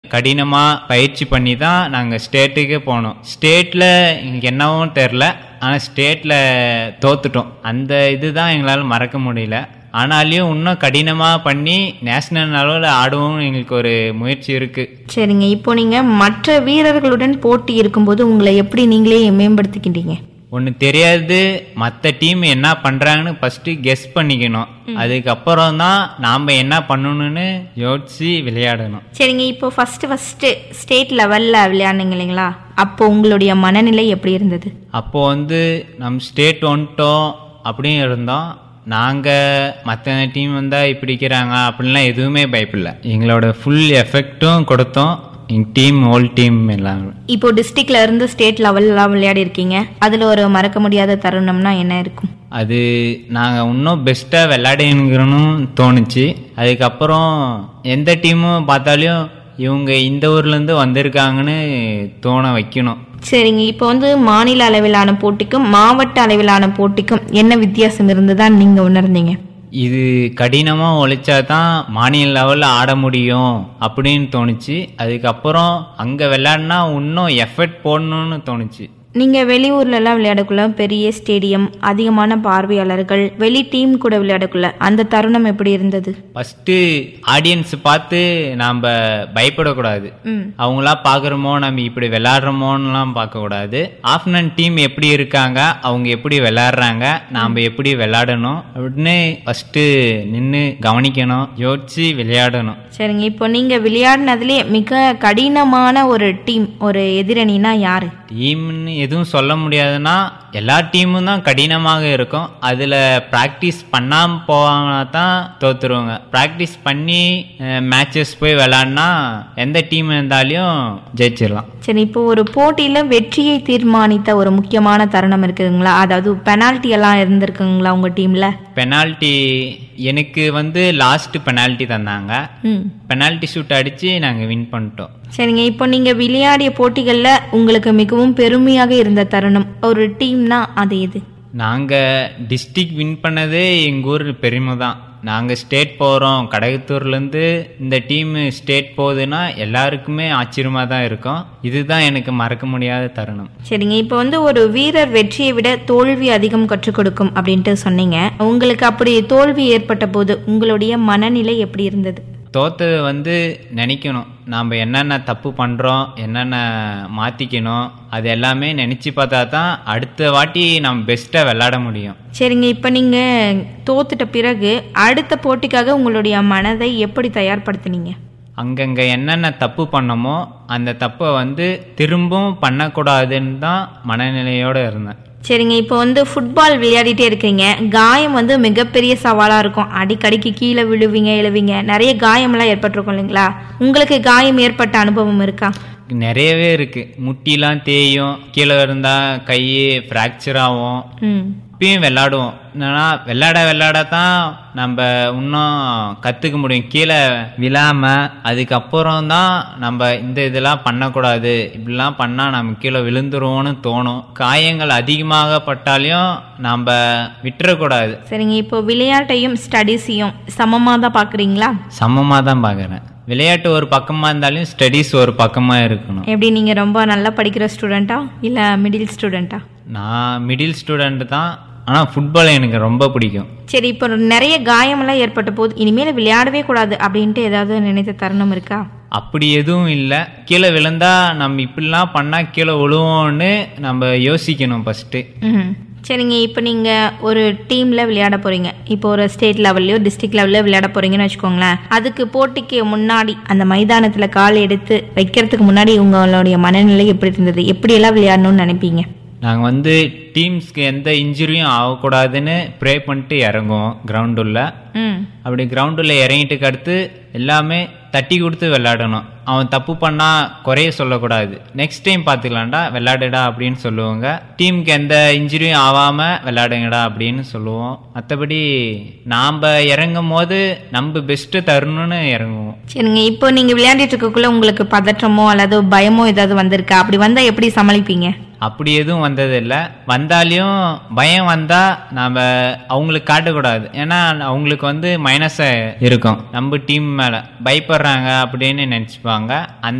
கடினமாக பயிற்சி பண்ணி தான் நாங்கள் ஸ்டேட்டுக்கே போனோம் ஸ்டேட்டில் எங்களுக்கு என்னவும் தெரில ஆனால் ஸ்டேட்டில் தோத்துட்டோம் அந்த இதுதான் எங்களால் மறக்க முடியல ஆனாலையும் இன்னும் கடினமாக பண்ணி நேஷனல் அளவில் ஆடவும் எங்களுக்கு ஒரு முயற்சி இருக்குது சரிங்க இப்போ நீங்க மற்ற வீரர்களுடன் போட்டி இருக்கும்போது உங்களை எப்படி நீங்களே மேம்படுத்திக்கிட்டீங்க ஒன்று தெரியாது மற்ற டீம் என்ன பண்ணுறாங்கன்னு ஃபஸ்ட்டு கெஸ் பண்ணிக்கணும் அதுக்கப்புறம் தான் நாம் என்ன பண்ணணும்னு யோசிச்சு விளையாடணும் சரிங்க இப்போ ஃபர்ஸ்ட் ஃபர்ஸ்ட் ஸ்டேட் லெவல்ல விளையாடுனீங்க இல்லைங்களா அப்போ உங்களுடைய மனநிலை எப்படி இருந்தது அப்போ வந்து நம்ம ஸ்டேட் வந்துட்டோம் அப்படின்னு இருந்தோம் நாங்கள் மற்ற டீம் வந்தால் இப்படி இருக்கிறாங்க அப்படின்லாம் எதுவுமே பயப்படல எங்களோட ஃபுல் எஃபெக்ட்டும் கொடுத்தோம் எங்கள் டீம் ஹோல் டீம் எல்லாம் இப்போ டிஸ்ட்ரிக்ட்ல இருந்து ஸ்டேட் லெவல்லாம் விளையாடி இருக்கீங்க அதுல ஒரு மறக்க முடியாத தருணம்னா என்ன இருக்கும் அது நாங்கள் இன்னும் பெஸ்ட்டாக விளையாடுங்கிறனும் தோணுச்சு அதுக்கப்புறம் எந்த டீமும் பார்த்தாலும் இவங்க இந்த ஊர்லேருந்து வந்திருக்காங்கன்னு தோண வைக்கணும் சரிங்க இப்போ வந்து மாநில அளவிலான போட்டிக்கும் மாவட்ட அளவிலான போட்டிக்கும் என்ன வித்தியாசம் இருந்ததா நீங்க உணர்ந்தீங்க இது கடினமாக உழைச்சா தான் மாநில லெவலில் ஆட முடியும் அப்படின்னு தோணுச்சு அதுக்கப்புறம் அங்கே விளையாடினா இன்னும் எஃபர்ட் போடணும்னு தோணுச்சு நீங்க வெளியூர்ல எல்லாம் விளையாடக்குள்ள பெரிய ஸ்டேடியம் அதிகமான பார்வையாளர்கள் வெளி டீம் கூட விளையாடக்குள்ள அந்த தருணம் எப்படி இருந்தது ஃபஸ்ட்டு ஆடியன்ஸ் பார்த்து நாம் பயப்படக்கூடாது ம் அவங்களா பார்க்குறோமோ நம்ம இப்படி விளையாடுறோமோன்னுலாம் பார்க்கக்கூடாது ஆஃப்னன் டீம் எப்படி இருக்காங்க அவங்க எப்படி விளையாடுறாங்க நாம் எப்படி விளையாடணும் அப்படின்னு ஃபஸ்ட்டு நின்று கவனிக்கணும் யோசிச்சு விளையாடணும் சரிங்க இப்போ நீங்க விளையாடினதுலயே மிக கடினமான ஒரு டீம் ஒரு எதிரணினா யாரு டீம்னு எதுவும் சொல்ல முடியாதுன்னா எல்லா டீமும் தான் கடினமாக இருக்கும் அதில் ப்ராக்டிஸ் பண்ணாமல் போவாங்கன்னா தான் தோத்துருவாங்க ப்ராக்டிஸ் பண்ணி மேட்சஸ் போய் விளாட்னா எந்த டீம் இருந்தாலையும் ஜெயிச்சிடலாம் சரி இப்போ ஒரு போட்டியில வெற்றியை தீர்மானித்த ஒரு முக்கியமான தருணம் இருக்குதுங்களா அதாவது பெனால்ட்டி எல்லாம் இருந்திருக்குங்களா உங்க டீம்ல பெனால்ட்டி எனக்கு வந்து லாஸ்ட் பெனால்ட்டி தந்தாங்க ம் பெனால்ட்டி ஷூட் அடித்து நாங்கள் வின் பண்ணிட்டோம் சரிங்க இப்போ நீங்க விளையாடிய போட்டிகள்ல உங்களுக்கு மிகவும் பெருமையாக இருந்த தருணம் ஒரு டீம்னா அது எது நாங்கள் டிஸ்ட்ரிக்ட் வின் பண்ணதே எங்கள் ஊர் பெருமை தான் நாங்கள் ஸ்டேட் போகிறோம் கடகத்தூர்லேருந்து இந்த டீமு ஸ்டேட் போகுதுன்னா எல்லாருக்குமே ஆச்சரியமாக தான் இருக்கும் இதுதான் எனக்கு மறக்க முடியாத தருணம் சரிங்க இப்போ வந்து ஒரு வீரர் வெற்றியை விட தோல்வி அதிகம் கற்றுக் கொடுக்கும் அப்படின்ட்டு சொன்னீங்க உங்களுக்கு அப்படி தோல்வி ஏற்பட்ட போது உங்களுடைய மனநிலை எப்படி இருந்தது தோத்தது வந்து நினைக்கணும் நாம் என்னென்ன தப்பு பண்ணுறோம் என்னென்ன மாற்றிக்கணும் அது எல்லாமே நினச்சி பார்த்தா தான் அடுத்த வாட்டி நம்ம பெஸ்ட்டாக விளாட முடியும் சரிங்க இப்போ நீங்க தோத்துட்ட பிறகு அடுத்த போட்டிக்காக உங்களுடைய மனதை எப்படி தயார்படுத்துனீங்க அங்கங்கே என்னென்ன தப்பு பண்ணமோ அந்த தப்பை வந்து திரும்பவும் பண்ணக்கூடாதுன்னு தான் மனநிலையோடு இருந்தேன் சரிங்க இப்போ வந்து ஃபுட்பால் விளையாடிட்டே இருக்கீங்க காயம் வந்து மிகப்பெரிய சவாலாக இருக்கும் அடிக்கடிக்கு கீழே விழுவீங்க எழுவீங்க நிறைய காயமெல்லாம் ஏற்பட்டிருக்கும் இல்லைங்களா உங்களுக்கு காயம் ஏற்பட்ட அனுபவம் இருக்கா நிறையவே இருக்கு முட்டிலாம் தேயும் கீழே இருந்தா கை ஃப்ராக்சர் ஆகும் ம் இப்பயும் விளாடுவோம் என்னன்னா விளாட விளாட தான் நம்ம இன்னும் கற்றுக்க முடியும் கீழே விழாம அதுக்கப்புறம் தான் நம்ம இந்த இதெல்லாம் பண்ணக்கூடாது இப்படிலாம் பண்ணால் நம்ம கீழே விழுந்துருவோம்னு தோணும் காயங்கள் அதிகமாக பட்டாலையும் நம்ம விட்டுறக்கூடாது சரிங்க இப்போ விளையாட்டையும் ஸ்டடீஸையும் சமமாக தான் பார்க்குறீங்களா சமமாக தான் பார்க்குறேன் விளையாட்டு ஒரு பக்கமாக இருந்தாலும் ஸ்டடீஸ் ஒரு பக்கமாக இருக்கணும் எப்படி நீங்கள் ரொம்ப நல்லா படிக்கிற ஸ்டூடெண்ட்டா இல்லை மிடில் ஸ்டூடெண்ட்டா நான் மிடில் ஸ்டூடெண்ட் தான் ஆனால் ஃபுட்பால் எனக்கு ரொம்ப பிடிக்கும் சரி இப்போ நிறைய காயமெல்லாம் ஏற்பட்ட போது இனிமேல் விளையாடவே கூடாது அப்படின்ட்டு ஏதாவது நினைத்த தருணம் இருக்கா அப்படி எதுவும் இல்லை கீழே விழுந்தா நம்ம இப்படிலாம் பண்ணால் கீழே விழுவோம்னு நம்ம யோசிக்கணும் ஃபஸ்ட்டு ம் சரிங்க இப்போ நீங்கள் ஒரு டீமில் விளையாட போகிறீங்க இப்போ ஒரு ஸ்டேட் லெவல்லையோ டிஸ்ட்ரிக்ட் லெவல்லையோ விளையாட போகிறீங்கன்னு வச்சுக்கோங்களேன் அதுக்கு போட்டிக்கு முன்னாடி அந்த மைதானத்தில் கால் எடுத்து வைக்கிறதுக்கு முன்னாடி உங்களுடைய மனநிலை எப்படி இருந்தது எப்படியெல்லாம் விளையாடணும்னு நினைப்பீங்க நாங்கள் வந்து டீம்ஸ்க்கு எந்த இன்ஜுரியும் ஆகக்கூடாதுன்னு ப்ரே பண்ணிட்டு இறங்குவோம் கிரவுண்டுள்ள ம் அப்படி கிரவுண்டில் இறங்கிட்டுக்கு அடுத்து எல்லாமே தட்டி கொடுத்து விளையாடணும் அவன் தப்பு பண்ணால் குறைய சொல்லக்கூடாது நெக்ஸ்ட் டைம் பார்த்துக்கலாம்டா விளையாடுடா அப்படின்னு சொல்லுவாங்க டீமுக்கு எந்த இன்ஜுரியும் ஆகாமல் விளையாடுங்கடா அப்படின்னு சொல்லுவோம் மற்றபடி நாம் இறங்கும் போது நம்ம பெஸ்ட்டு தரணும்னு இறங்குவோம் சரிங்க இப்போ நீங்கள் விளையாடிட்டு இருக்கக்குள்ள உங்களுக்கு பதற்றமோ அல்லது பயமோ ஏதாவது வந்திருக்கா அப்படி வந்தால் எப்படி சமாளிப்பீங்க அப்படி எதுவும் வந்ததில்லை வந்தாலையும் பயம் வந்தால் நாம் அவங்களுக்கு காட்டக்கூடாது ஏன்னா அவங்களுக்கு வந்து மைனஸாக இருக்கும் நம்ம டீம் மேலே பயப்படுறாங்க அப்படின்னு நினச்சிப்பாங்க அந்த